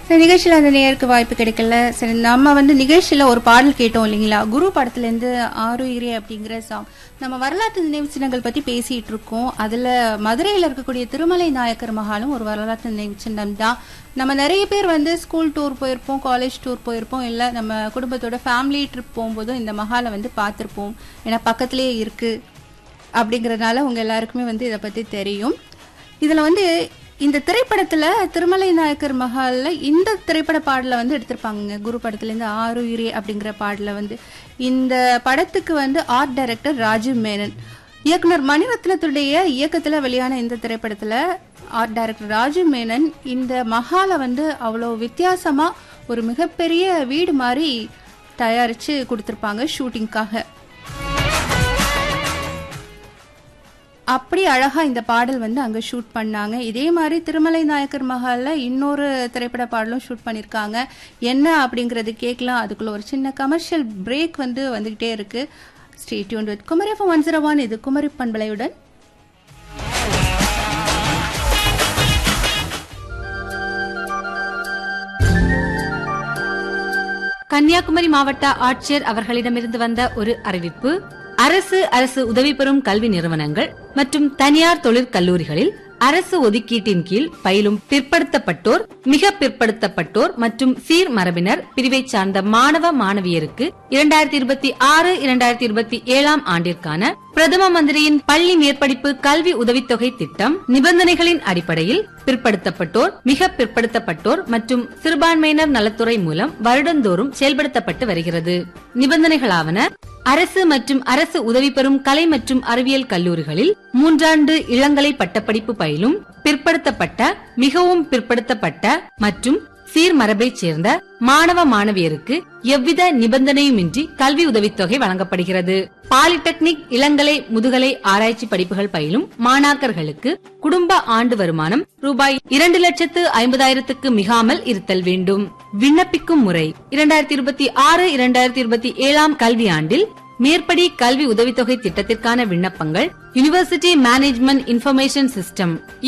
சரி நிகழ்ச்சியில் அந்த நேருக்கு வாய்ப்பு கிடைக்கல சரி நம்ம வந்து நிகழ்ச்சியில் ஒரு பாடல் கேட்டோம் இல்லைங்களா குரு படத்துலேருந்து ஆருயிரே அப்படிங்கிற சாங் நம்ம வரலாற்று நினைவு சின்னங்கள் பற்றி பேசிகிட்டு இருக்கோம் அதில் மதுரையில் இருக்கக்கூடிய திருமலை நாயக்கர் மகாலும் ஒரு வரலாற்று நினைவு சின்னம் தான் நம்ம நிறைய பேர் வந்து ஸ்கூல் டூர் போயிருப்போம் காலேஜ் டூர் போயிருப்போம் இல்லை நம்ம குடும்பத்தோட ஃபேமிலி ட்ரிப் போகும்போதும் இந்த மகாலை வந்து பார்த்துருப்போம் ஏன்னா பக்கத்துலேயே இருக்குது அப்படிங்கிறதுனால உங்கள் எல்லாருக்குமே வந்து இதை பற்றி தெரியும் இதில் வந்து இந்த திரைப்படத்தில் திருமலை நாயக்கர் மஹாலில் இந்த திரைப்பட பாடலை வந்து எடுத்திருப்பாங்க குரு படத்துலேருந்து ஆறுயிரே அப்படிங்கிற பாடலை வந்து இந்த படத்துக்கு வந்து ஆர்ட் டைரக்டர் ராஜீவ் மேனன் இயக்குனர் மணிரத்னத்துடைய இயக்கத்தில் வெளியான இந்த திரைப்படத்தில் ஆர்ட் டைரக்டர் ராஜீவ் மேனன் இந்த மஹாலை வந்து அவ்வளோ வித்தியாசமாக ஒரு மிகப்பெரிய வீடு மாதிரி தயாரித்து கொடுத்துருப்பாங்க ஷூட்டிங்க்காக அப்படி அழகா இந்த பாடல் வந்து அங்க ஷூட் பண்ணாங்க இதே மாதிரி திருமலை நாயக்கர் மஹால்ல இன்னொரு திரைப்பட பாடலும் ஷூட் பண்ணிருக்காங்க என்ன அப்படிங்கறது கேட்கலாம் அதுக்குள்ள ஒரு சின்ன கமர்ஷியல் பிரேக் வந்து வந்துகிட்டே இருக்கு stay tuned with Kumari FM one zero one இது குமரி பண்பலையுடன் கன்னியாகுமரி மாவட்ட ஆட்சியர் அவர்களிடமிருந்து வந்த ஒரு அறிவிப்பு அரசு அரசு உதவி பெறும் கல்வி நிறுவனங்கள் மற்றும் தனியார் தொழிற்கல்லூரிகளில் அரசு ஒதுக்கீட்டின் கீழ் பயிலும் பிற்படுத்தப்பட்டோர் மிக பிற்படுத்தப்பட்டோர் மற்றும் சீர் மரபினர் பிரிவை சார்ந்த மாணவ மாணவியருக்கு இரண்டாயிரத்தி இருபத்தி ஆறு இரண்டாயிரத்தி இருபத்தி ஏழாம் ஆண்டிற்கான பிரதம மந்திரியின் பள்ளி மேற்படிப்பு கல்வி உதவித்தொகை திட்டம் நிபந்தனைகளின் அடிப்படையில் பிற்படுத்தப்பட்டோர் மிக பிற்படுத்தப்பட்டோர் மற்றும் சிறுபான்மையினர் நலத்துறை மூலம் வருடந்தோறும் செயல்படுத்தப்பட்டு வருகிறது நிபந்தனைகளாவன அரசு மற்றும் அரசு உதவி பெறும் கலை மற்றும் அறிவியல் கல்லூரிகளில் மூன்றாண்டு இளங்கலை பட்டப்படிப்பு பயிலும் பிற்படுத்தப்பட்ட மிகவும் பிற்படுத்தப்பட்ட மற்றும் சீர்மரபைச் சேர்ந்த மாணவ மாணவியருக்கு எவ்வித நிபந்தனையுமின்றி கல்வி உதவித்தொகை வழங்கப்படுகிறது பாலிடெக்னிக் இளங்கலை முதுகலை ஆராய்ச்சி படிப்புகள் பயிலும் மாணாக்கர்களுக்கு குடும்ப ஆண்டு வருமானம் ரூபாய் இரண்டு லட்சத்து ஐம்பதாயிரத்துக்கு மிகாமல் இருத்தல் வேண்டும் விண்ணப்பிக்கும் முறை இரண்டாயிரத்தி இருபத்தி ஆறு இரண்டாயிரத்தி இருபத்தி ஏழாம் கல்வியாண்டில் மேற்படி கல்வி உதவித்தொகை திட்டத்திற்கான விண்ணப்பங்கள் யுனிவர்சிட்டி மேனேஜ்மெண்ட் இன்ஃபர்மேஷன் சிஸ்டம்